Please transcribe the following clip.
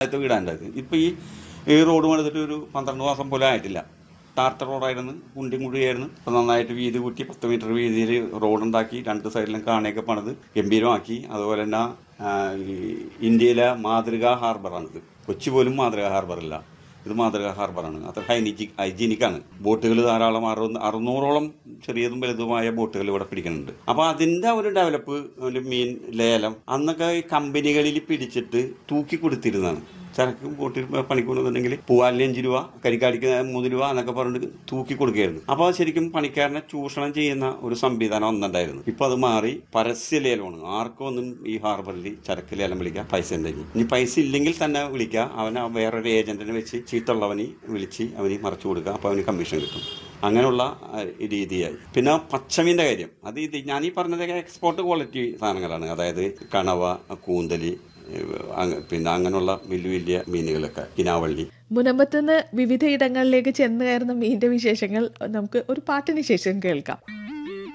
ആദ്യത്തെ വീടാണ്ടായത് ഇപ്പൊ ഈ ഈ റോഡ് പണിതിട്ട് ഒരു പന്ത്രണ്ട് മാസം പോലും ആയിട്ടില്ല ടാർട്ടർ റോഡായിരുന്നു കുണ്ടിയും കുഴിയായിരുന്നു ഇപ്പൊ നന്നായിട്ട് വീതി കൂട്ടി പത്ത് മീറ്റർ വീതിയിൽ റോഡുണ്ടാക്കി രണ്ട് സൈഡിലും കാണയൊക്കെ പണിത് ഗംഭീരമാക്കി അതുപോലെ തന്നെ ആ, ഈ ഇന്ത്യയിലെ മാതൃകാ ഹാർബറാണിത് കൊച്ചി പോലും മാതൃകാ ഹാർബറില്ല ഇത് മാതൃകാ ഹാർബറാണ് അത്ര ഹൈനിജിക് ഹൈജീനിക്കാണ് ബോട്ടുകൾ ധാരാളം അറുന്ന അറുന്നൂറോളം ചെറിയതും വലുതുമായ ബോട്ടുകൾ ഇവിടെ പിടിക്കുന്നുണ്ട് അപ്പൊ അതിന്റെ ഒരു ഡെവലപ്പ് ഒരു മീൻ ലേലം അന്നൊക്കെ ഈ കമ്പനികളിൽ പിടിച്ചിട്ട് തൂക്കി കൊടുത്തിരുന്നതാണ് ചരക്ക് ബോട്ടിൽ പണിക്ക് കൊണ്ടുവന്നിട്ടുണ്ടെങ്കിൽ പൂവാലിന് അഞ്ച് രൂപ കരിക്കാടിക്ക് മൂന്ന് രൂപ എന്നൊക്കെ പറഞ്ഞിട്ട് തൂക്കി കൊടുക്കുകയായിരുന്നു അപ്പോൾ അത് ശരിക്കും പണിക്കാരനെ ചൂഷണം ചെയ്യുന്ന ഒരു സംവിധാനം ഒന്നുണ്ടായിരുന്നു ഇപ്പൊ അത് മാറി പരസ്യ ലേലമാണ് ആർക്കും ഒന്നും ഈ ഹാർബറിൽ ചരക്ക് ലേലം വിളിക്കാം പൈസ ഉണ്ടെങ്കിൽ ഇനി പൈസ ഇല്ലെങ്കിൽ തന്നെ വിളിക്കുക അവൻ ആ വേറൊരു ഏജന്റിനെ വെച്ച് ചീത്തുള്ളവന് വിളിച്ച് അവന് മറച്ചു കൊടുക്കുക അപ്പോൾ അവന് കമ്മീഷൻ കിട്ടും അങ്ങനെയുള്ള ആ, രീതിയായി പിന്നെ പച്ചമീൻ്റെ കാര്യം അത് ഇത് ഞാൻ ഈ പറഞ്ഞതൊക്കെ എക്സ്പോർട്ട് ക്വാളിറ്റി സാധനങ്ങളാണ് അതായത് കണവ കൂന്തലി ഏഹ്, അങ്ങ- പിന്നെ അങ്ങനെയുള്ള വലിയ വലിയ മീനുകളൊക്കെ കിനാവള്ളി മുനമ്പത്തുനിന്ന് വിവിധ ഇടങ്ങളിലേക്ക് ചെന്ന് കയറുന്ന മീനിന്റെ വിശേഷങ്ങൾ നമുക്ക് ഒരു പാട്ടിന് ശേഷം കേൾക്കാം